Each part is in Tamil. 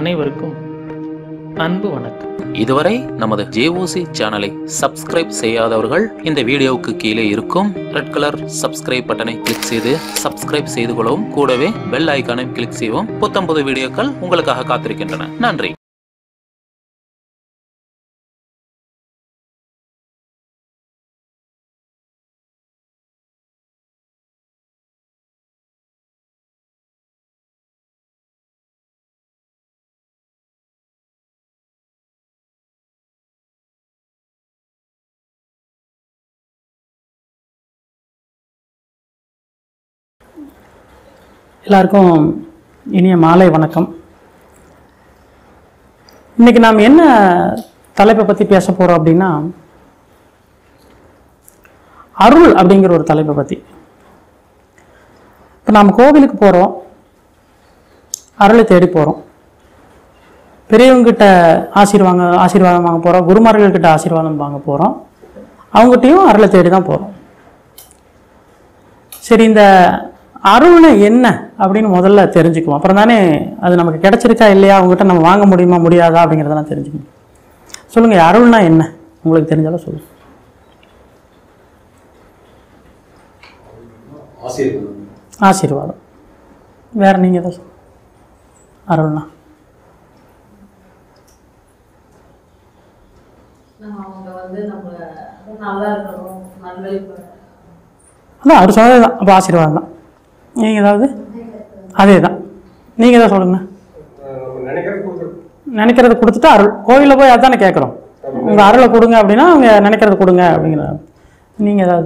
அனைவருக்கும் அன்பு வணக்கம் இதுவரை நமது ஜேஓசி சேனலை சப்ஸ்கிரைப் செய்யாதவர்கள் இந்த வீடியோவுக்கு கீழே இருக்கும் ரெட் கலர் சப்ஸ்கிரைப் பட்டனை கிளிக் செய்து சப்ஸ்கிரைப் செய்து கொள்ளவும் கூடவே பெல் ஐகானையும் கிளிக் செய்வோம் புத்தம் புது வீடியோக்கள் உங்களுக்காக காத்திருக்கின்றன நன்றி எல்லாருக்கும் இனிய மாலை வணக்கம் இன்னைக்கு நாம் என்ன தலைப்பை பற்றி பேச போகிறோம் அப்படின்னா அருள் அப்படிங்கிற ஒரு தலைப்பை பற்றி இப்போ நாம் கோவிலுக்கு போகிறோம் அருளை தேடி போகிறோம் பெரியவங்ககிட்ட ஆசீர்வாங்க ஆசீர்வாதம் வாங்க போகிறோம் குருமார்கள்கிட்ட ஆசீர்வாதம் வாங்க போகிறோம் அவங்ககிட்டயும் அருளை தேடி தான் போகிறோம் சரி இந்த அருள்னா என்ன அப்படின்னு முதல்ல தெரிஞ்சுக்குவோம் அப்புறம் தானே அது நமக்கு கிடைச்சிருக்கா இல்லையா அவங்ககிட்ட நம்ம வாங்க முடியுமா முடியாதா அப்படிங்கிறதெல்லாம் தெரிஞ்சுக்கணும் சொல்லுங்கள் அருள்னா என்ன உங்களுக்கு தெரிஞ்சாலும் சொல்லுங்கள் ஆசீர்வாதம் ஆசீர்வாதம் வேற நீங்கள் எதாவது சொல்லுங்க அருள்னா நம்ம அவங்க வந்து நம்ம நல்லா இருக்கணும் நல்வழிப்பட அதான் அவர் சொன்னது தான் அப்போ ஆசீர்வாதம் தான் நீங்கள் ஏதாவது அதே தான் நீங்கள் எதாவது சொல்லுங்கண்ணா நம்ம நினைக்கிறது கொடுக்குறது நினைக்கிறத கொடுத்துட்டு அருள் கோவிலில் போய் அதானே கேட்குறோம் உங்கள் அருளை கொடுங்க அப்படின்னா அவங்க நினைக்கிறத கொடுங்க அப்படிங்கிற நீங்கள் ஏதாவது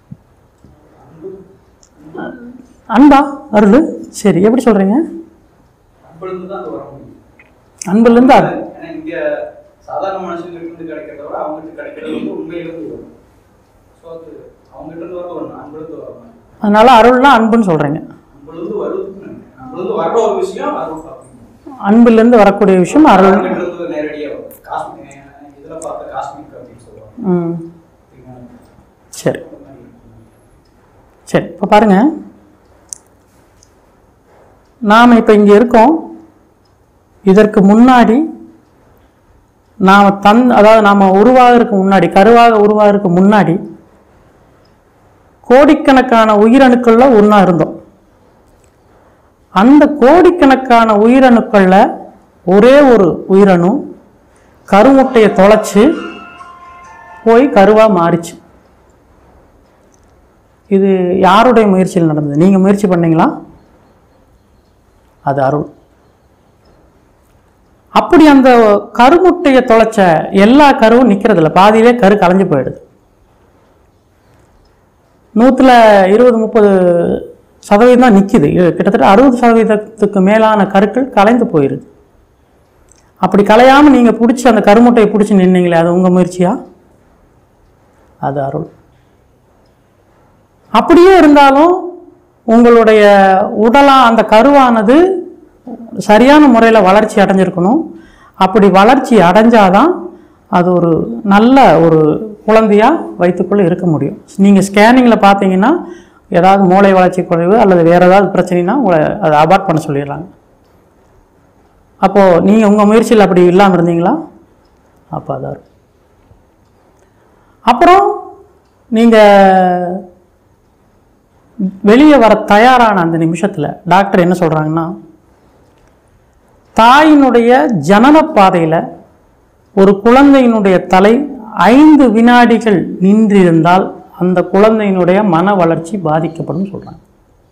அன்பா அருள் சரி எப்படி சொல்கிறீங்க அன்புலேருந்து தான் அது வர முடியும் அன்புலேருந்து அருள் ஏன்னா இங்க சாதாரண மனுஷங்களுக்கு இருந்து கிடைக்கிறத விட அவங்களுக்கு கிடைக்கிறது வந்து உண்மையிலிருந்து வரும் ஸோ அது அவங்ககிட்ட இருந்து வரது ஒன்று அன்புலேருந்து வரணும் அதனால அருள்னா அன்புன்னு சொல்கிறீங்க அன்புலேருந்து வருவதுக்கு நன்றி அன்புலேருந்து வர்ற ஒரு விஷயம் அருள் பார்க்கணும் அன்புலேருந்து வரக்கூடிய விஷயம் அருள் அவங்ககிட்ட இருந்து நேரடியாக வரும் காஸ்மிக் இதில் பார்த்த காஸ்மிக் அப்படின்னு சொல்லுவாங்க ம் சரிங்களா? சரி அந்த மாதிரி இருக்கும். சரி இப்போ பாருங்க நாம் இப்போ இங்கே இருக்கோம் இதற்கு முன்னாடி நாம் தன் அதாவது நாம் உருவாகிறதுக்கு முன்னாடி கருவாக உருவாகிறதுக்கு முன்னாடி கோடிக்கணக்கான உயிரணுக்கள்ல ஒன்றா இருந்தோம் அந்த கோடிக்கணக்கான உயிரணுக்கள்ல ஒரே ஒரு உயிரணு கருமுட்டையை தொலைச்சு போய் கருவா மாறிச்சு இது யாருடைய முயற்சியில் நடந்தது நீங்கள் முயற்சி பண்ணீங்களா அது அருள் அப்படி அந்த கருமுட்டையை தொலைச்ச எல்லா கருவும் நிற்கிறதில்ல பாதியிலே கரு கலைஞ்சு போயிடுது நூற்றில் இருபது முப்பது சதவீதம் தான் நிற்கிது கிட்டத்தட்ட அறுபது சதவீதத்துக்கு மேலான கருக்கள் கலைந்து போயிடுது அப்படி கலையாமல் நீங்கள் பிடிச்சி அந்த கருமுட்டையை பிடிச்சி நின்னீங்களே அது உங்கள் முயற்சியா அது அருள் அப்படியே இருந்தாலும் உங்களுடைய உடலா அந்த கருவானது சரியான முறையில் வளர்ச்சி அடைஞ்சிருக்கணும் அப்படி வளர்ச்சி அடைஞ்சாதான் அது ஒரு நல்ல ஒரு குழந்தையா வயிற்றுக்குள்ளே இருக்க முடியும் நீங்கள் ஸ்கேனிங்கில் பார்த்தீங்கன்னா ஏதாவது மூளை வளர்ச்சி குறைவு அல்லது வேறு ஏதாவது பிரச்சனைனா உங்களை அதை அபார்ட் பண்ண சொல்லிடுறாங்க அப்போது நீங்கள் உங்கள் முயற்சியில் அப்படி இல்லாமல் இருந்தீங்களா அப்போ அதான் இருக்கும். அப்புறம் நீங்கள் வெளியே வர தயாரான அந்த நிமிஷத்தில் டாக்டர் என்ன சொல்கிறாங்கன்னா தாயினுடைய ஜனன பாதையில் ஒரு குழந்தையினுடைய தலை ஐந்து வினாடிகள் நின்றிருந்தால் அந்த குழந்தையினுடைய மன வளர்ச்சி பாதிக்கப்படும் சொல்கிறாங்க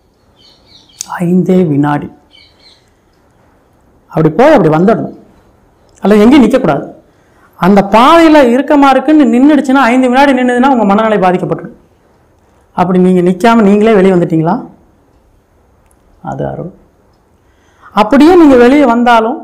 ஐந்தே வினாடி அப்படி போய் அப்படி வந்துடணும் அல்ல எங்கேயும் நிற்கக்கூடாது அந்த பாதையில் இருக்கமா இருக்குன்னு நின்றுடுச்சுன்னா ஐந்து வினாடி நின்றுதுன்னா உங்கள் மனநிலை பாதிக்கப்பட்டுரும் அப்படி நீங்கள் நிற்காம நீங்களே வெளியே வந்துட்டீங்களா அது அருள் அப்படியே நீங்கள் வெளியே வந்தாலும்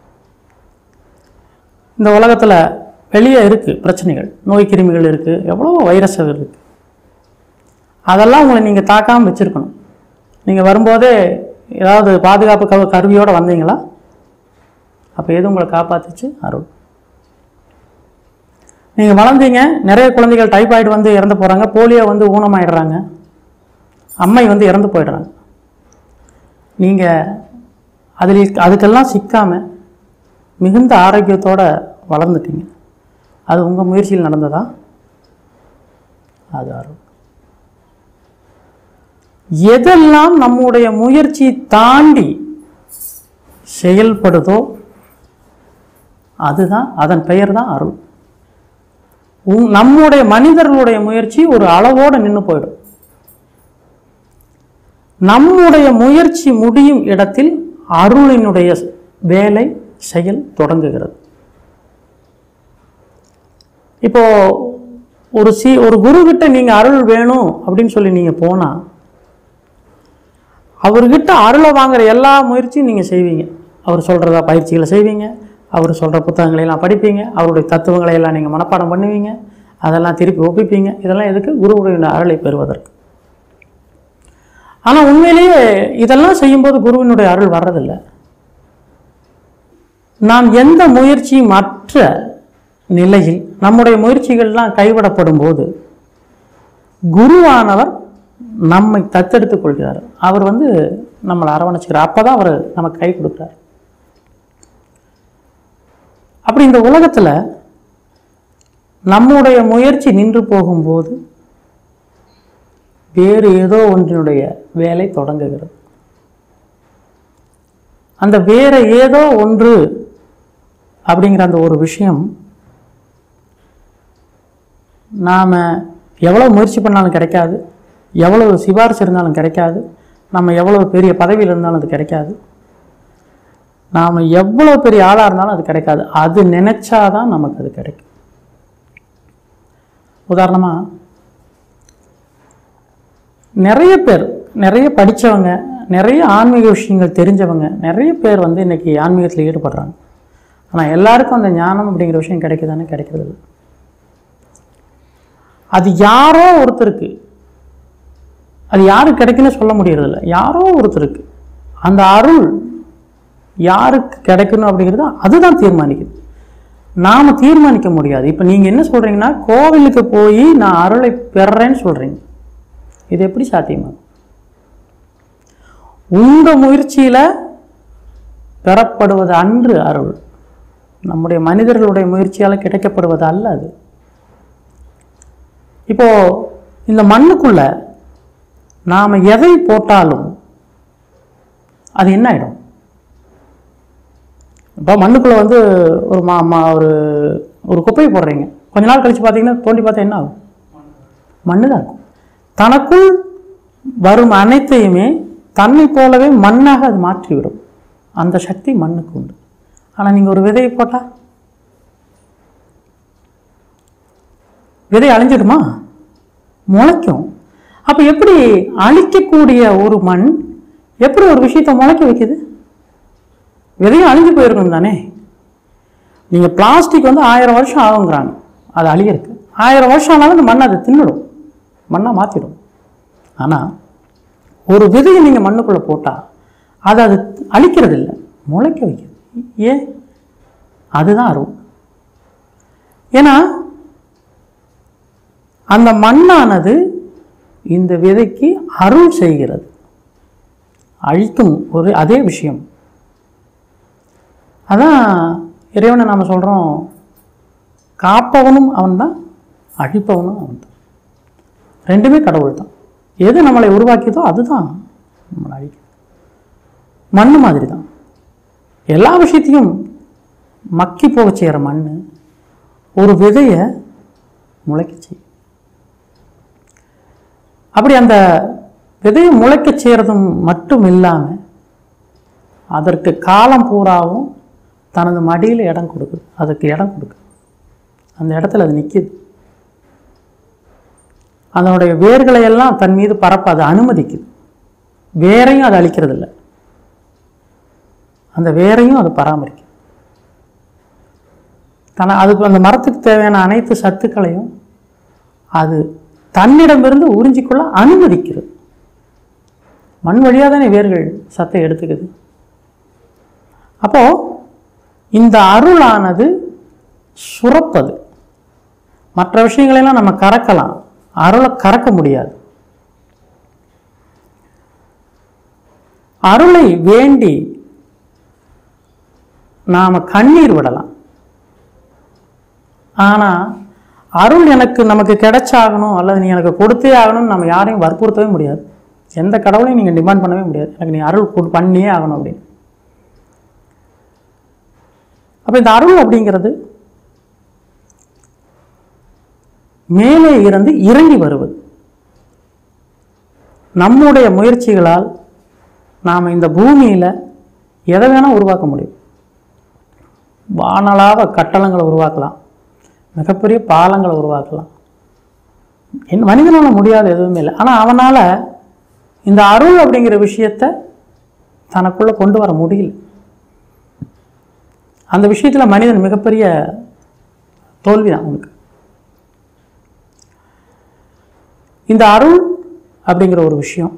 இந்த உலகத்தில் வெளியே இருக்குது பிரச்சனைகள் நோய் கிருமிகள் இருக்குது எவ்வளோ வைரஸ்கள் இருக்குது அதெல்லாம் உங்களை நீங்கள் தாக்காமல் வச்சுருக்கணும் நீங்கள் வரும்போதே ஏதாவது பாதுகாப்பு கவு கருவியோடு வந்தீங்களா அப்போ எது உங்களை காப்பாத்துச்சு அருள் நீங்கள் வளர்ந்தீங்க நிறைய குழந்தைகள் டைபாய்டு வந்து இறந்து போகிறாங்க போலியோ வந்து ஊனமாயிடுறாங்க அம்மை வந்து இறந்து போயிடுறாங்க நீங்கள் அதில் அதுக்கெல்லாம் சிக்காமல் மிகுந்த ஆரோக்கியத்தோட வளர்ந்துட்டீங்க அது உங்கள் முயற்சியில் நடந்ததா அது அருள் எதெல்லாம் நம்முடைய முயற்சி தாண்டி செயல்படுதோ அதுதான் அதன் பெயர் தான் அருள் உங் நம்முடைய மனிதர்களுடைய முயற்சி ஒரு அளவோடு நின்று போயிடும் நம்முடைய முயற்சி முடியும் இடத்தில் அருளினுடைய வேலை செயல் தொடங்குகிறது இப்போ ஒரு சி ஒரு குருகிட்ட நீங்க அருள் வேணும் அப்படின்னு சொல்லி நீங்க போனா அவர்கிட்ட அருளை வாங்குற எல்லா முயற்சியும் நீங்க செய்வீங்க அவர் சொல்றதா பயிற்சிகளை செய்வீங்க அவர் சொல்ற புத்தகங்களை எல்லாம் படிப்பீங்க அவருடைய தத்துவங்களை எல்லாம் நீங்க மனப்பாடம் பண்ணுவீங்க அதெல்லாம் திருப்பி ஒப்பிப்பீங்க இதெல்லாம் எதுக்கு குருவுடைய அருளை பெறுவதற்கு ஆனா உண்மையிலேயே இதெல்லாம் செய்யும்போது குருவினுடைய அருள் வர்றதில்லை நாம் எந்த முயற்சியும் அற்ற நிலையில் நம்முடைய முயற்சிகள்லாம் கைவிடப்படும் போது குருவானவர் நம்மை தத்தெடுத்துக் கொள்கிறார் அவர் வந்து நம்மளை அரவணைச்சுக்கிறார் அப்பதான் அவர் நமக்கு கை கொடுக்குறார் அப்படி இந்த உலகத்துல நம்முடைய முயற்சி நின்று போகும்போது வேறு ஏதோ ஒன்றினுடைய வேலை தொடங்குகிறது அந்த வேற ஏதோ ஒன்று அப்படிங்கிற அந்த ஒரு விஷயம் நாம் எவ்வளோ முயற்சி பண்ணாலும் கிடைக்காது எவ்வளவு சிபாரிசு இருந்தாலும் கிடைக்காது நம்ம எவ்வளோ பெரிய பதவியில் இருந்தாலும் அது கிடைக்காது நாம் எவ்வளோ பெரிய ஆளாக இருந்தாலும் அது கிடைக்காது அது நினைச்சாதான் நமக்கு அது கிடைக்கும் உதாரணமாக நிறைய பேர் நிறைய படித்தவங்க நிறைய ஆன்மீக விஷயங்கள் தெரிஞ்சவங்க நிறைய பேர் வந்து இன்னைக்கு ஆன்மீகத்தில் ஈடுபடுறாங்க ஆனால் எல்லாருக்கும் அந்த ஞானம் அப்படிங்கிற விஷயம் கிடைக்குதானே கிடைக்கிறது இல்ல. அது யாரோ ஒருத்தருக்கு அது யாருக்கு கிடைக்குன்னு சொல்ல முடியறதில்ல யாரோ ஒருத்தருக்கு அந்த அருள் யாருக்கு கிடைக்கணும் அப்படிங்கிறது அதுதான் தீர்மானிக்குது நாம் தீர்மானிக்க முடியாது இப்போ நீங்கள் என்ன சொல்கிறீங்கன்னா கோவிலுக்கு போய் நான் அருளை பெறேன்னு சொல்கிறீங்க இது எப்படி சாத்தியமாகும் உங்கள் முயற்சியில் பெறப்படுவது அன்று அருள் நம்முடைய மனிதர்களுடைய முயற்சியால் கிடைக்கப்படுவது அல்ல அது இப்போ இந்த மண்ணுக்குள்ள நாம் எதை போட்டாலும் அது என்ன ஆயிடும் இப்போ மண்ணுக்குள்ள வந்து ஒரு மா மா ஒரு ஒரு குப்பையை போடுறீங்க கொஞ்ச நாள் கழிச்சு பார்த்தீங்கன்னா தோண்டி பார்த்தா என்ன ஆகும் மண்ணு தான் இருக்கும் தனக்குள் வரும் அனைத்தையுமே தன்னை போலவே மண்ணாக அது மாற்றிவிடும் அந்த சக்தி மண்ணுக்கு உண்டு ஆனால் நீங்கள் ஒரு விதையை போட்டால் விதை அழிஞ்சிடுமா முளைக்கும் அப்போ எப்படி அழிக்கக்கூடிய ஒரு மண் எப்படி ஒரு விஷயத்தை முளைக்க வைக்குது விதையும் அழிஞ்சு போயிருக்கும் தானே நீங்கள் பிளாஸ்டிக் வந்து ஆயிரம் வருஷம் ஆகுங்கிறாங்க அது அழியிருக்கு ஆயிரம் வருஷம் ஆனாலும் அந்த மண் அதை தின்னுடும் மண்ணை மாற்றிடும் ஆனால் ஒரு விதையை நீங்கள் மண்ணுக்குள்ளே போட்டால் அதை அது அழிக்கிறது இல்லை முளைக்க வைக்கிறது ஏன் அதுதான் அருள் ஏன்னா அந்த மண்ணானது இந்த விதைக்கு அருள் செய்கிறது அழிக்கும் ஒரு அதே விஷயம் அதான் இறைவனை நாம் சொல்கிறோம் காப்பவனும் அவன்தான் அழிப்பவனும் அவன்தான் ரெண்டுமே கடவுள் தான் எது நம்மளை உருவாக்கியதோ அதுதான் நம்மளை அழிக்கும் மண்ணு மாதிரி தான் எல்லா விஷயத்தையும் மக்கி போக செய்கிற மண் ஒரு விதையை முளைக்க செய்யும் அப்படி அந்த விதையை முளைக்க செய்கிறதும் மட்டும் இல்லாமல் அதற்கு காலம் பூராவும் தனது மடியில் இடம் கொடுக்குது அதுக்கு இடம் கொடுக்குது அந்த இடத்துல அது நிற்கிது அதனுடைய வேர்களை எல்லாம் தன் மீது பரப்ப அது அனுமதிக்குது வேரையும் அது அழிக்கிறது இல்லை அந்த வேரையும் அது பராமரிக்கும் தன அதுக்கு அந்த மரத்துக்கு தேவையான அனைத்து சத்துக்களையும் அது தன்னிடமிருந்து உறிஞ்சிக்கொள்ள அனுமதிக்கிறது மண் வழியாக தானே வேர்கள் சத்தை எடுத்துக்குது அப்போ இந்த அருளானது சுரப்பது மற்ற விஷயங்களெல்லாம் நம்ம கறக்கலாம் அருளை கறக்க முடியாது அருளை வேண்டி நாம் கண்ணீர் விடலாம் ஆனால் அருள் எனக்கு நமக்கு கிடைச்சாகணும் அல்லது நீ எனக்கு கொடுத்தே ஆகணும்னு நம்ம யாரையும் வற்புறுத்தவே முடியாது எந்த கடவுளையும் நீங்கள் டிமாண்ட் பண்ணவே முடியாது எனக்கு நீ அருள் கொடு பண்ணியே ஆகணும் அப்படின்னு அப்போ இந்த அருள் அப்படிங்கிறது மேலே இருந்து இறங்கி வருவது நம்முடைய முயற்சிகளால் நாம் இந்த பூமியில் எதை வேணால் உருவாக்க முடியும் வானளாவ கட்டளங்களை உருவாக்கலாம் மிகப்பெரிய பாலங்களை உருவாக்கலாம் என் மனிதனால் முடியாத எதுவுமே இல்லை ஆனால் அவனால் இந்த அருள் அப்படிங்கிற விஷயத்தை தனக்குள்ளே கொண்டு வர முடியல அந்த விஷயத்தில் மனிதன் மிகப்பெரிய தோல்வி தான் அவனுக்கு இந்த அருள் அப்படிங்கிற ஒரு விஷயம்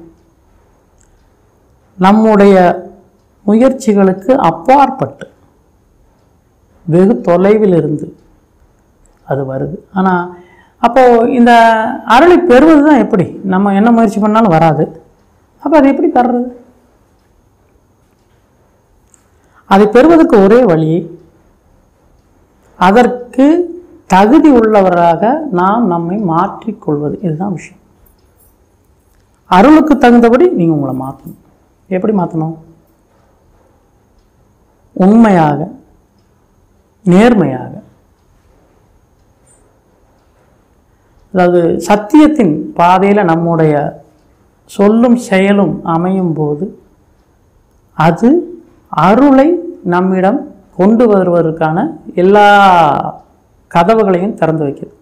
நம்முடைய முயற்சிகளுக்கு அப்பாற்பட்டு வெகு தொலைவில் இருந்து அது வருது ஆனால் அப்போது இந்த அருளை பெறுவது தான் எப்படி நம்ம என்ன முயற்சி பண்ணாலும் வராது அப்போ அது எப்படி தர்றது அதை பெறுவதற்கு ஒரே வழி அதற்கு தகுதி உள்ளவராக நாம் நம்மை மாற்றிக்கொள்வது இதுதான் விஷயம் அருளுக்கு தகுந்தபடி நீங்கள் உங்களை மாற்றணும் எப்படி மாற்றணும் உண்மையாக நேர்மையாக அதாவது சத்தியத்தின் பாதையில் நம்முடைய சொல்லும் செயலும் அமையும் போது அது அருளை நம்மிடம் கொண்டு வருவதற்கான எல்லா கதவுகளையும் திறந்து வைக்குது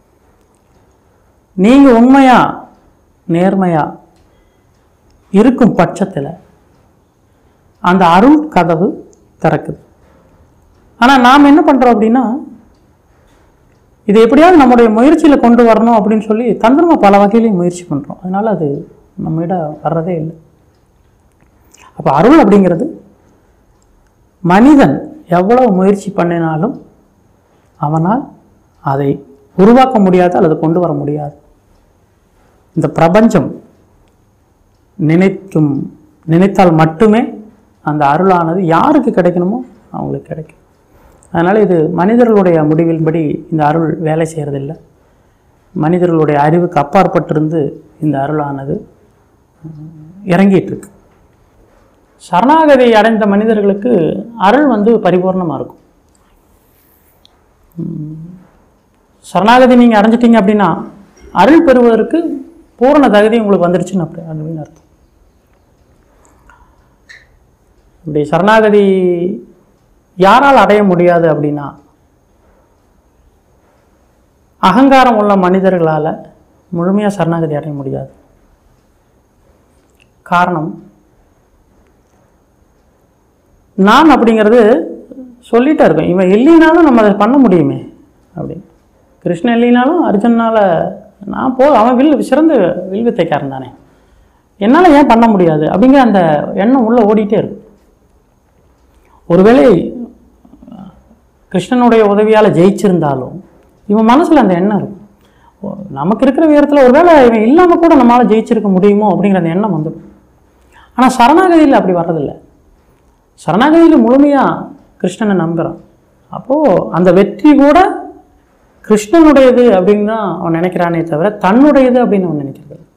நீங்கள் உண்மையா நேர்மையா இருக்கும் பட்சத்தில் அந்த அருள் கதவு திறக்குது ஆனால் நாம் என்ன பண்ணுறோம் அப்படின்னா இதை எப்படியாவது நம்முடைய முயற்சியில் கொண்டு வரணும் அப்படின்னு சொல்லி தந்திரமாக பல வகையிலையும் முயற்சி பண்ணுறோம் அதனால் அது நம்மிடம் வர்றதே இல்லை அப்போ அருள் அப்படிங்கிறது மனிதன் எவ்வளவு முயற்சி பண்ணினாலும் அவனால் அதை உருவாக்க முடியாது அல்லது கொண்டு வர முடியாது இந்த பிரபஞ்சம் நினைக்கும் நினைத்தால் மட்டுமே அந்த அருளானது யாருக்கு கிடைக்கணுமோ அவங்களுக்கு கிடைக்கும் அதனால் இது மனிதர்களுடைய முடிவின்படி இந்த அருள் வேலை செய்கிறதில்ல மனிதர்களுடைய அறிவுக்கு அப்பாற்பட்டிருந்து இந்த அருளானது உம், இறங்கிட்டு இருக்கு சரணாகதி அடைந்த மனிதர்களுக்கு அருள் வந்து பரிபூர்ணமாக இருக்கும் உம், சரணாகதி நீங்கள் அடைஞ்சிட்டீங்க அப்படின்னா அருள் பெறுவதற்கு பூரண தகுதி உங்களுக்கு வந்துடுச்சுன்னு அப்படி அப்படின்னு அர்த்தம் இப்படி சரணாகதி யாரால் அடைய முடியாது அப்படின்னா அகங்காரம் உள்ள மனிதர்களால் முழுமையாக சரணாகதி அடைய முடியாது காரணம் நான் அப்படிங்கிறது சொல்லிட்டே இருக்கேன் இவன் இல்லைனாலும் நம்ம அதை பண்ண முடியுமே அப்படின்னு கிருஷ்ணன் இல்லைனாலும் அர்ஜுனால் நான் போ அவன் வில் சிறந்த வில் வித்தைக்காரன் தானே என்னால் ஏன் பண்ண முடியாது அப்படிங்கிற அந்த எண்ணம் உள்ளே ஓடிட்டே இருக்கு ஒருவேளை கிருஷ்ணனுடைய உதவியால் ஜெயிச்சிருந்தாலும் இவன் மனசில் அந்த எண்ணம் இருக்கும் ஓ, நமக்கு இருக்கிற உயரத்தில் ஒருவேளை இவன் இல்லாமல் கூட நம்மளால் ஜெயிச்சிருக்க முடியுமோ அப்படிங்கிற அந்த எண்ணம் வந்துடும் ஆனால் சரணாகதியில் அப்படி வர்றதில்லை சரணாகதியில் முழுமையாக கிருஷ்ணனை நம்புகிறான் அப்போது அந்த வெற்றி கூட கிருஷ்ணனுடையது அப்படின்னு தான் அவன் நினைக்கிறானே தவிர தன்னுடையது அப்படின்னு அவன் நினைக்கிறது இல்ல.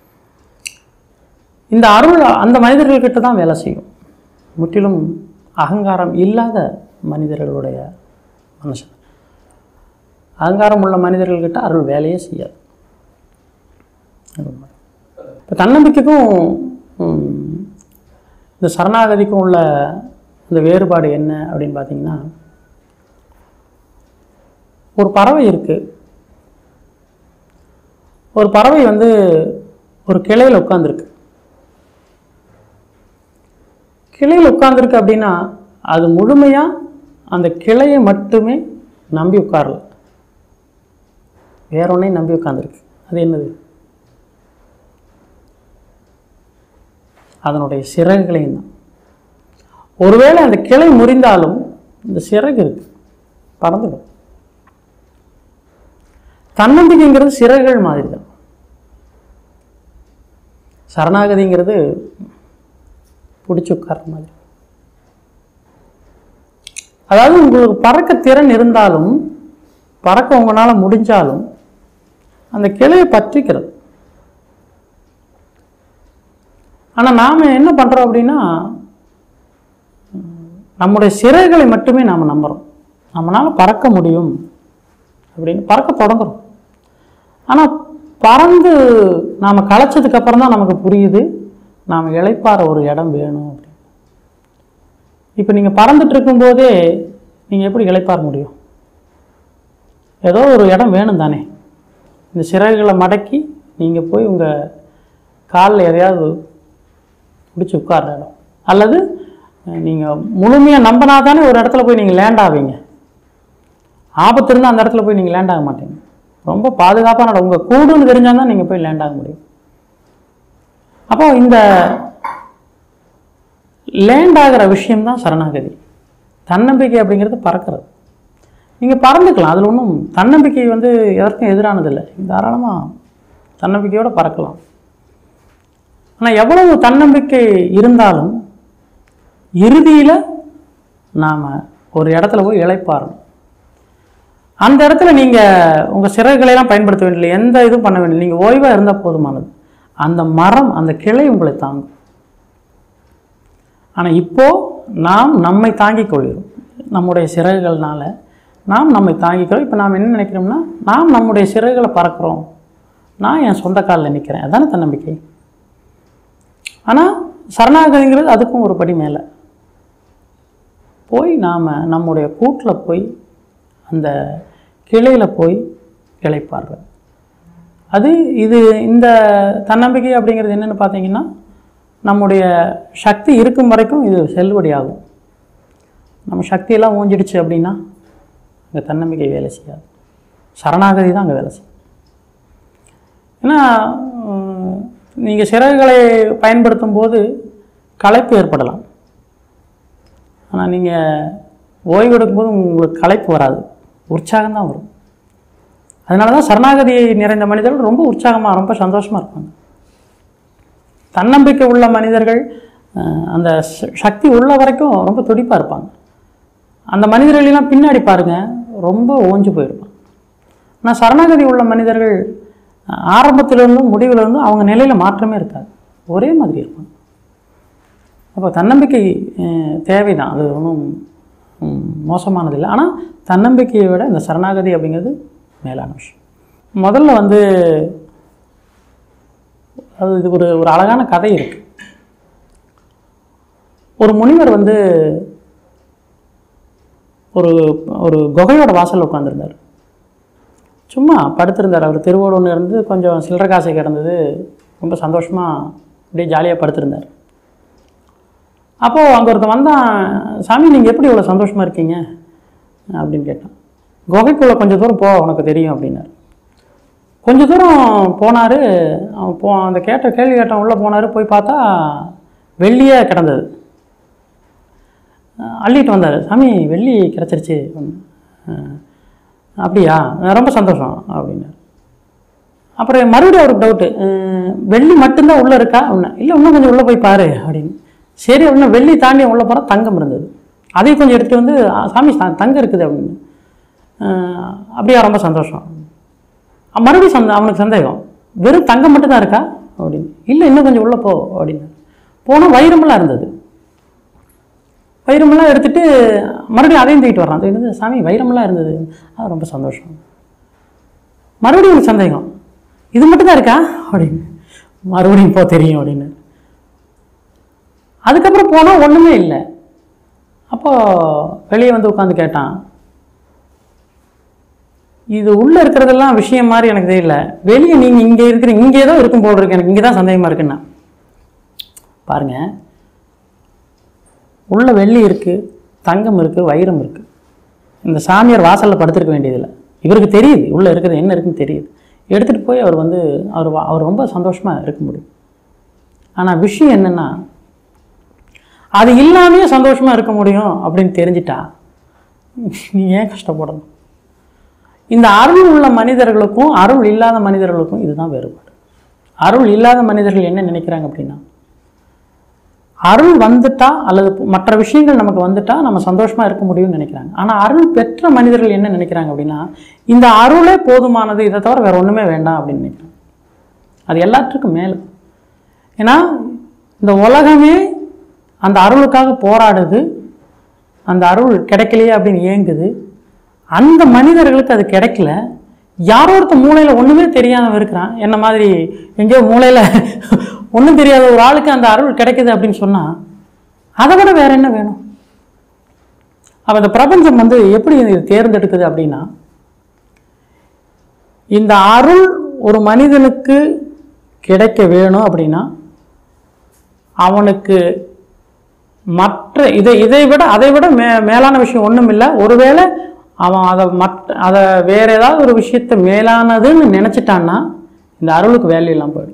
இந்த அருள் அந்த மனிதர்கள்கிட்ட தான் வேலை செய்யும் முற்றிலும் அகங்காரம் இல்லாத மனிதர்களுடைய மனுஷன் அகங்காரம் உள்ள மனிதர்கள்கிட்ட அருள் வேலையே செய்யாது இப்போ தன்னம்பிக்கைக்கும் ம், இந்த சரணாகதிக்கும் உள்ள இந்த வேறுபாடு என்ன அப்படின்னு பார்த்தீங்கன்னா ஒரு பறவை இருக்குது ஒரு பறவை வந்து ஒரு கிளையில் உட்காந்துருக்கு கிளையில் உட்காந்துருக்கு அப்படின்னா அது முழுமையாக அந்த கிளையை மட்டுமே நம்பி உட்காரல வேற ஒன்றையும் நம்பி உட்காந்துருக்கு அது என்னது அதனுடைய சிறகுகளையும் தான் ஒருவேளை அந்த கிளை முறிந்தாலும் இந்த சிறகு இருக்கு பறந்துடும் தன்னம்பிக்கைங்கிறது சிறகுகள் மாதிரி தான் சரணாகதிங்கிறது பிடிச்சி உட்கார்ற மாதிரி அதாவது உங்களுக்கு பறக்க திறன் இருந்தாலும் பறக்க உங்களால் முடிஞ்சாலும் அந்த கிளையை பற்றிக்கிறது ஆனால் நாம் என்ன பண்ணுறோம் அப்படின்னா உம், நம்முடைய சிறைகளை மட்டுமே நாம் நம்புகிறோம் நம்மளால் பறக்க முடியும் அப்படின்னு பறக்க தொடங்குறோம் ஆனால் பறந்து நாம் களைச்சதுக்கு அப்புறம் தான் நமக்கு புரியுது நாம் இளைப்பாற ஒரு இடம் வேணும் அப்படின்னு இப்போ நீங்கள் பறந்துட்டு இருக்கும்போதே நீங்கள் எப்படி இளைப்பாற முடியும் ஏதோ ஒரு இடம் வேணும் தானே இந்த சிறகுகளை மடக்கி நீங்கள் போய் உங்கள் காலில் எதையாவது பிடிச்சி உட்கார்ற இடம் அல்லது நீங்கள் முழுமையாக நம்பினா தானே ஒரு இடத்துல போய் நீங்கள் லேண்ட் ஆவீங்க ஆபத்து இருந்தால் அந்த இடத்துல போய் நீங்கள் லேண்ட் ஆக மாட்டீங்க ரொம்ப பாதுகாப்பான இடம் உங்கள் கூடுன்னு தெரிஞ்சால் தான் நீங்கள் போய் லேண்ட் ஆக முடியும் அப்போ இந்த லேண்ட் ஆகிற விஷயம்தான் சரணாகதி தன்னம்பிக்கை அப்படிங்கிறது பறக்கிறது நீங்கள் பறந்துக்கலாம் அதில் ஒன்றும் தன்னம்பிக்கை வந்து எதற்கும் எதிரானதில்லை தாராளமாக தன்னம்பிக்கையோடு பறக்கலாம் ஆனால் எவ்வளவு தன்னம்பிக்கை இருந்தாலும் இறுதியில் நாம் ஒரு இடத்துல போய் இளைப்பாறணும் அந்த இடத்துல நீங்கள் உங்கள் சிறகுகளையெல்லாம் பயன்படுத்த வேண்டியதில்லை எந்த இதுவும் பண்ண வேண்டியது நீங்கள் ஓய்வாக இருந்தால் போதுமானது அந்த மரம் அந்த கிளை உங்களை தாங்கும் ஆனால் இப்போ நாம் நம்மை தாங்கிக் கொள்கிறோம் நம்முடைய சிறகுகள்னால நாம் நம்மை தாங்கிக்கிறோம் இப்போ நாம் என்ன நினைக்கிறோம்னா நாம் நம்முடைய சிறகுகளை பறக்கிறோம் நான் என் சொந்த காலில் நிற்கிறேன் அதானே தன்னம்பிக்கை ஆனால் சரணாகதிங்கிறது அதுக்கும் ஒரு படி மேலே போய் நாம் நம்முடைய கூட்டில் போய் அந்த கிளையில் போய் இளைப்பார்கள் அது இது இந்த தன்னம்பிக்கை அப்படிங்கிறது என்னென்னு பார்த்தீங்கன்னா நம்முடைய சக்தி இருக்கும் வரைக்கும் இது செல்லுபடியாகும் நம்ம சக்தியெல்லாம் ஊஞ்சிடுச்சு அப்படின்னா அங்கே தன்னம்பிக்கை வேலை செய்யாது சரணாகதி தான் அங்கே வேலை செய்யும் ஏன்னா நீங்கள் சிறகுகளை பயன்படுத்தும் போது களைப்பு ஏற்படலாம் ஆனால் நீங்கள் ஓய்வு எடுக்கும்போது உங்களுக்கு களைப்பு வராது உற்சாகம் தான் வரும் அதனால தான் சரணாகதி நிறைந்த மனிதர்கள் ரொம்ப உற்சாகமாக ரொம்ப சந்தோஷமாக இருப்பாங்க தன்னம்பிக்கை உள்ள மனிதர்கள் அஹ், அந்த ச- சக்தி உள்ள வரைக்கும் ரொம்ப துடிப்பாக இருப்பாங்க அந்த மனிதர்களெல்லாம் பின்னாடி பாருங்கள் ரொம்ப ஓஞ்சு போயிருப்பாங்க ஆனால் சரணாகதி உள்ள மனிதர்கள் அஹ், ஆரம்பத்திலிருந்தும் முடிவிலிருந்தும் அவங்க நிலையில் மாற்றமே இருக்காது ஒரே மாதிரி இருப்பாங்க அப்போ தன்னம்பிக்கை அஹ், தேவைதான் அது ஒன்றும் ம், மோசமானதில்லை ஆனால் தன்னம்பிக்கையை விட இந்த சரணாகதி அப்படிங்கிறது மேலான விஷயம் முதல்ல வந்து அது இது ஒரு ஒரு அழகான கதை இருக்குது ஒரு முனிவர் வந்து ஒரு ஒரு குகையோட வாசல்ல உட்காந்துருந்தார் சும்மா படுத்திருந்தார் அவர் திருவோடு ஒன்று இருந்து கொஞ்சம் சில்லறை காசை கிடந்தது ரொம்ப சந்தோஷமாக அப்படியே ஜாலியாக படுத்திருந்தார் அப்போது அங்கே ஒருத்தன் வந்தான் சாமி நீங்கள் எப்படி இவ்வளோ சந்தோஷமாக இருக்கீங்க அப்படின்னு கேட்டான் குகைக்குள்ளே கொஞ்சம் தூரம் போ உனக்கு தெரியும் அப்படின்னாரு கொஞ்ச தூரம் போனார் அவன் போ அந்த கேட்ட கேள்வி கேட்டவன் உள்ளே போனார் போய் பார்த்தா வெள்ளியே கிடந்தது அஹ் அள்ளிட்டு வந்தார் சாமி வெள்ளி கிடச்சிருச்சு அஹ் அப்படியா அஹ் ரொம்ப சந்தோஷம் அப்படின்னாரு அப்புறம் மறுபடியும் அவருக்கு டவுட்டு வெள்ளி மட்டும்தான் உள்ளே இருக்கா அப்படின்னா இல்லை இன்னும் கொஞ்சம் உள்ளே போய் பாரு அப்படின்னு சரி அப்படின்னா வெள்ளி தாண்டி உள்ளே போனால் தங்கம் இருந்தது அதையும் கொஞ்சம் எடுத்துகிட்டு வந்து "ஆ, சாமி த- தங்கம் இருக்குது அப்படின்னு அஹ் அப்படியா ரொம்ப சந்தோஷம் அஹ் மறுபடியும் சந்த அவனுக்கு சந்தேகம் வெறும் தங்கம் மட்டும்தான் இருக்கா அப்படின்னு இல்லை இன்னும் கொஞ்சம் உள்ளே போ அப்படின்னு போனால் வைரமெல்லாம் இருந்தது வைரமெல்லாம் எடுத்துட்டு மறுபடியும் அதையும் தூக்கிட்டு வர்றான் தூக்கிட்டு வந்து, சாமி வைரமெல்லாம் இருந்தது அது ரொம்ப சந்தோஷம் மறுபடியும் எனக்கு சந்தேகம் இது மட்டும் தான் இருக்கா அப்படின்னு மறுபடியும் போ தெரியும் அப்படின்னு அதுக்கப்புறம் போனால் ஒன்றுமே இல்லை அப்போ வெளியே வந்து உட்காந்து கேட்டான் இது உள்ளே இருக்கிறதெல்லாம் விஷயம் மாதிரி எனக்கு தெரியல வெளியே நீங்கள் இங்கே இருக்கிற இங்கே தான் இருக்கும் போல் இருக்கு எனக்கு இங்கே தான் சந்தேகமாக இருக்குன்னா பாருங்க உள்ள வெள்ளி இருக்குது தங்கம் இருக்குது வைரம் இருக்குது இந்த சாமியார் வாசலில் படுத்திருக்க வேண்டியதில்லை இவருக்கு தெரியுது உள்ளே இருக்கிறது என்ன இருக்குன்னு தெரியுது எடுத்துகிட்டு போய் அவர் வந்து அவர் வா- அவர் ரொம்ப சந்தோஷமாக இருக்க முடியும் ஆனால் விஷயம் என்னென்னா அது இல்லாமையே சந்தோஷமாக இருக்க முடியும் அப்படின்னு தெரிஞ்சிட்டா நீ ஏன் கஷ்டப்படணும் இந்த அருள் உள்ள மனிதர்களுக்கும் அருள் இல்லாத மனிதர்களுக்கும் இதுதான் வேறுபாடு அருள் இல்லாத மனிதர்கள் என்ன நினைக்கிறாங்க அப்படின்னா அருள் வந்துட்டா அல்லது மற்ற விஷயங்கள் நமக்கு வந்துட்டா நம்ம சந்தோஷமா இருக்க முடியும்னு நினைக்கிறாங்க ஆனா அருள் பெற்ற மனிதர்கள் என்ன நினைக்கிறாங்க அப்படின்னா இந்த அருளே போதுமானது இதை தவிர வேற ஒண்ணுமே வேண்டாம் அப்படின்னு நினைக்கிறாங்க அது எல்லாத்துக்கும் மேல ஏன்னா இந்த உலகமே அந்த அருளுக்காக போராடுது அந்த அருள் கிடைக்கலையே அப்படின்னு ஏங்குது அந்த மனிதர்களுக்கு அது கிடைக்கல யாரோ ஒருத்த மூளையில் ஒன்றுமே தெரியாதவன் இருக்கிறான் என்ன மாதிரி எங்கேயோ மூளையில் ஒன்றும் தெரியாத ஒரு ஆளுக்கு அந்த அருள் கிடைக்குது அப்படின்னு சொன்னால் அதை விட வேற என்ன வேணும் அப்போ இந்த பிரபஞ்சம் வந்து எப்படி இது தேர்ந்தெடுக்குது அப்படின்னா இந்த அருள் ஒரு மனிதனுக்கு கிடைக்க வேணும் அப்படின்னா அவனுக்கு மற்ற இதை இதை விட அதை விட மே மேலான விஷயம் ஒன்றும் இல்லை ஒருவேளை அவன் அதை மற்ற அதை வேற ஏதாவது ஒரு விஷயத்தை மேலானதுன்னு நினச்சிட்டான்னா இந்த அருளுக்கு வேல்யூ இல்லாமல் போயிடும்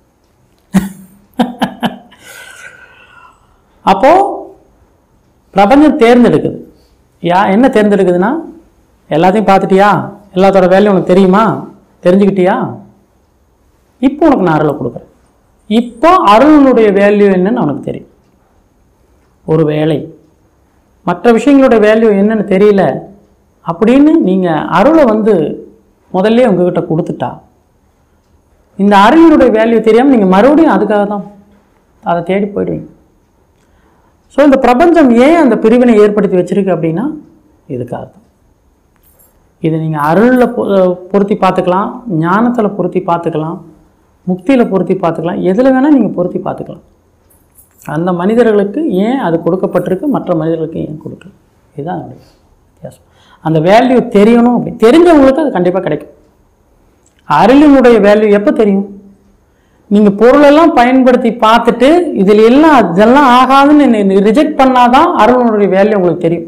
அப்போ பிரபஞ்சம் தேர்ந்தெடுக்குது யா என்ன தேர்ந்தெடுக்குதுன்னா எல்லாத்தையும் பார்த்துட்டியா எல்லாத்தோட வேல்யூ உனக்கு தெரியுமா தெரிஞ்சுக்கிட்டியா இப்போ உனக்கு நான் அருளை கொடுக்குறேன் இப்போ அருளுடைய வேல்யூ என்னன்னு அவனுக்கு தெரியும் ஒரு வேலை மற்ற விஷயங்களோட வேல்யூ என்னன்னு தெரியல அப்படின்னு நீங்கள் அருளை வந்து முதல்ல உங்ககிட்ட கொடுத்துட்டா இந்த அருளினுடைய வேல்யூ தெரியாமல் நீங்கள் மறுபடியும் அதுக்காக தான் அதை தேடி போயிடுவீங்க ஸோ இந்த பிரபஞ்சம் ஏன் அந்த பிரிவினை ஏற்படுத்தி வச்சிருக்கு அப்படின்னா இதுக்காக தான் இது நீங்கள் அருளில் பொருத்தி பார்த்துக்கலாம் ஞானத்தில் பொருத்தி பார்த்துக்கலாம் முக்தியில் பொருத்தி பார்த்துக்கலாம் எதில் வேணால் நீங்கள் பொருத்தி பார்த்துக்கலாம் அந்த மனிதர்களுக்கு ஏன் அது கொடுக்கப்பட்டிருக்கு மற்ற மனிதர்களுக்கு ஏன் கொடுக்கல இதுதான் அதனுடைய வித்தியாசம் அந்த வேல்யூ தெரியணும் அப்படி தெரிஞ்சவங்களுக்கு அது கண்டிப்பாக கிடைக்கும் அருளினுடைய வேல்யூ எப்போ தெரியும் நீங்கள் பொருளெல்லாம் பயன்படுத்தி பார்த்துட்டு இதில் எல்லாம் இதெல்லாம் ஆகாதுன்னு ரிஜெக்ட் பண்ணாதான் அருளினுடைய வேல்யூ உங்களுக்கு தெரியும்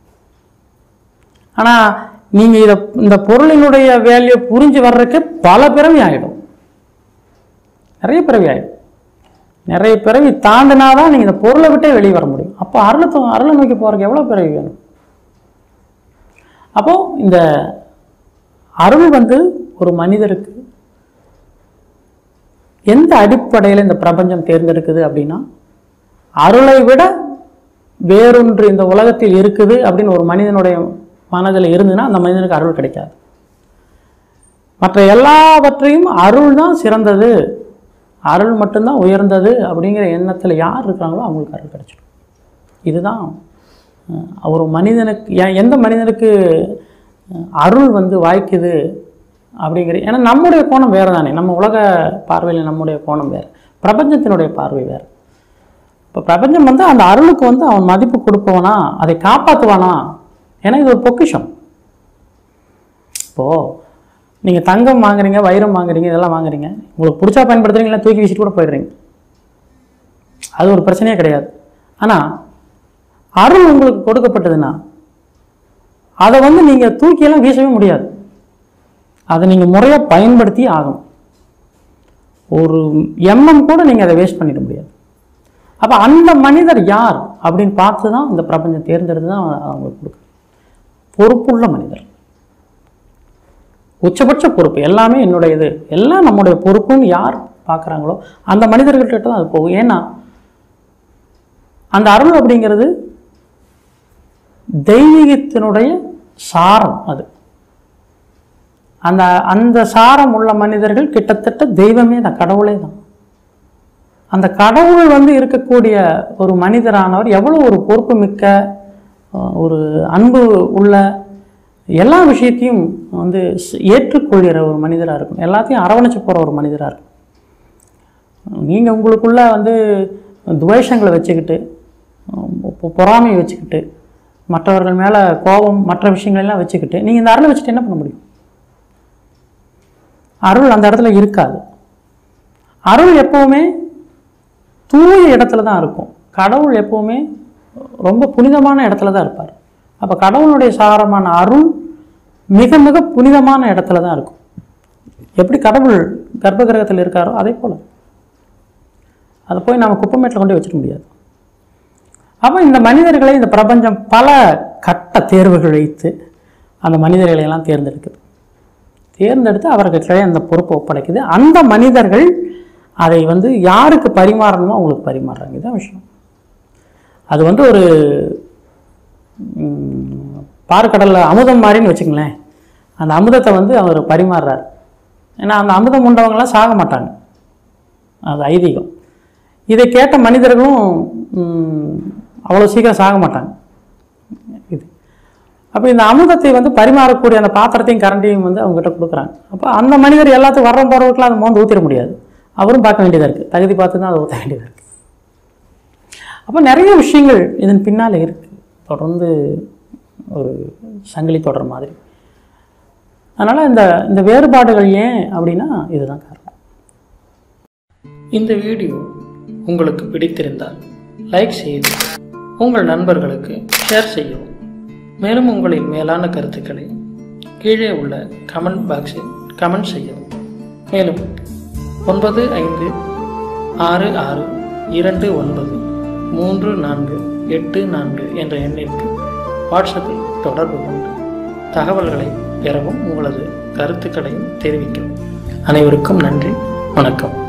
ஆனால் நீங்கள் இதை இந்த பொருளினுடைய வேல்யூ புரிஞ்சு வர்றதுக்கு பல பிறவி ஆகிடும் நிறைய பிறவி ஆகிடும் நிறைய பிறவி தாண்டினா தான் நீங்கள் இந்த பொருளை விட்டே வெளியே வர முடியும் அப்போ அருளை தோ- அருளை நோக்கி போகிறதுக்கு எவ்வளோ பிறவி வேணும் அப்போ இந்த அருள் வந்து ஒரு மனிதருக்கு எந்த அடிப்படையில் இந்த பிரபஞ்சம் தேர்ந்தெடுக்குது அப்படின்னா அருளை விட வேறொன்று இந்த உலகத்தில் இருக்குது அப்படின்னு ஒரு மனிதனுடைய மனதில் இருந்துன்னா அந்த மனிதனுக்கு அருள் கிடைக்காது மற்ற எல்லாவற்றையும் அருள் தான் சிறந்தது அருள் மட்டும்தான் உயர்ந்தது அப்படிங்கிற எண்ணத்தில் யார் இருக்கிறாங்களோ அவங்களுக்கு அருள் கிடைச்சிடும் இதுதான் அஹ், ஒரு மனிதனுக்கு எ- எந்த மனிதனுக்கு அஹ், அருள் வந்து வாய்க்குது அப்படிங்கிற ஏன்னா நம்முடைய கோணம் வேறு தானே நம்ம உலக பார்வையில் நம்முடைய கோணம் வேறு பிரபஞ்சத்தினுடைய பார்வை வேறு இப்போ பிரபஞ்சம் வந்து அந்த அருளுக்கு வந்து அவன் மதிப்பு கொடுப்பவனா அதை காப்பாற்றுவானா ஏன்னா இது ஒரு பொக்கிஷம் இப்போது நீங்கள் தங்கம் வாங்குறீங்க வைரம் வாங்குறீங்க இதெல்லாம் வாங்குறீங்க உங்களுக்கு பிடிச்சா பயன்படுத்துறீங்களா தூக்கி வீசிட்டு கூட போயிடுறீங்க அது ஒரு பிரச்சனையே கிடையாது ஆனால் அருள் உங்களுக்கு கொடுக்கப்பட்டதுன்னா அதை வந்து நீங்கள் தூக்கியெல்லாம் வீசவே முடியாது அதை நீங்கள் முறையாக பயன்படுத்தி ஆகணும் ஒரு எண்ணம் கூட நீங்கள் அதை வேஸ்ட் பண்ணிட முடியாது அப்போ அந்த மனிதர் யார் அப்படின்னு பார்த்து தான் இந்த பிரபஞ்சம் தேர்ந்தெடுத்து தான் அவங்களுக்கு கொடுக்கும் பொறுப்புள்ள மனிதர் உச்சபட்ச பொறுப்பு எல்லாமே என்னுடைய இது எல்லாம் நம்முடைய பொறுப்புன்னு யார் பார்க்குறாங்களோ அந்த மனிதர்கள்ட்ட தான் அது போகும் ஏன்னா அந்த அருள் அப்படிங்கிறது தெய்வீகத்தினுடைய சாரம் அது அந்த அந்த சாரம் உள்ள மனிதர்கள் கிட்டத்தட்ட தெய்வமே தான் கடவுளே தான் அந்த கடவுள் வந்து இருக்கக்கூடிய ஒரு மனிதரானவர் எவ்வளோ ஒரு பொறுப்பு மிக்க அஹ், ஒரு அன்பு உள்ள எல்லா விஷயத்தையும் வந்து ஸ்- ஏற்றுக்கொள்கிற ஒரு மனிதராக இருக்கும் எல்லாத்தையும் அரவணைச்சு போகிற ஒரு மனிதராக இருக்கும் நீங்கள் உங்களுக்குள்ள வந்து துவேஷங்களை வச்சுக்கிட்டு அஹ், பொ- பொறாமையை வச்சுக்கிட்டு மற்றவர்கள் மேலே கோபம் மற்ற விஷயங்களெல்லாம் வச்சுக்கிட்டு நீங்கள் இந்த அருளை வச்சுட்டு என்ன பண்ண முடியும் அருள் அந்த இடத்துல இருக்காது அருள் எப்பவுமே தூய இடத்துல தான் இருக்கும் கடவுள் எப்பவுமே ரொம்ப புனிதமான இடத்துல தான் இருப்பார் அப்போ கடவுளுடைய சாரமான அருள் மிக மிக புனிதமான இடத்துல தான் இருக்கும் எப்படி கடவுள் கர்ப்ப கிரகத்தில் இருக்காரோ அதே போல் அதை போய் நம்ம குப்பமேட்டில் கொண்டு போய் வச்சிட முடியாது அப்போ இந்த மனிதர்களை இந்த பிரபஞ்சம் பல கட்ட தேர்வுகள் வைத்து அந்த மனிதர்களை எல்லாம் தேர்ந்தெடுக்குது தேர்ந்தெடுத்து அவர்களுக்கு அந்த பொறுப்பை ஒப்படைக்குது அந்த மனிதர்கள் அதை வந்து யாருக்கு பரிமாறணுமோ அவங்களுக்கு பரிமாறுறாங்க இதுதான் விஷயம் அது வந்து ஒரு ம், பாற்கடலில் அமுதம் மாதிரின்னு வச்சுங்களேன் அந்த அமுதத்தை வந்து அவர் பரிமாறுறார் ஏன்னா அந்த அமுதம் உண்டவங்களாம் சாக மாட்டாங்க அது ஐதீகம் இதை கேட்ட மனிதர்களும் ம், அவ்வளோ சீக்கிரம் சாக மாட்டாங்க இது அப்போ இந்த அமுதத்தை வந்து பரிமாறக்கூடிய அந்த பாத்திரத்தையும் கரண்டியும் வந்து அவங்ககிட்ட கொடுக்குறாங்க அப்போ அந்த மனிதர் எல்லாத்துக்கும் வர்ற போகிறவங்களுக்குலாம் அதை மோந்து ஊற்றிட முடியாது அவரும் பார்க்க வேண்டியதாக இருக்குது தகுதி பார்த்து தான் அதை ஊற்ற வேண்டியதாக இருக்குது அப்போ நிறைய விஷயங்கள் இதன் பின்னால் இருக்குது தொடர்ந்து ஒரு சங்கிலி தொடர் மாதிரி அதனால் இந்த இந்த வேறுபாடுகள் ஏன் அப்படின்னா இதுதான் காரணம் இந்த வீடியோ உங்களுக்கு பிடித்திருந்தால் லைக் செய்து உங்கள் நண்பர்களுக்கு ஷேர் செய்யவும் மேலும் உங்களின் மேலான கருத்துக்களை கீழே உள்ள கமெண்ட் பாக்ஸில் கமெண்ட் செய்யவும் மேலும் ஒன்பது ஐந்து ஆறு ஆறு இரண்டு ஒன்பது மூன்று நான்கு எட்டு நான்கு என்ற எண்ணிற்கு வாட்ஸ்அப்பில் தொடர்பு கொண்டு தகவல்களை பெறவும் உங்களது கருத்துக்களையும் தெரிவிக்கவும் அனைவருக்கும் நன்றி வணக்கம்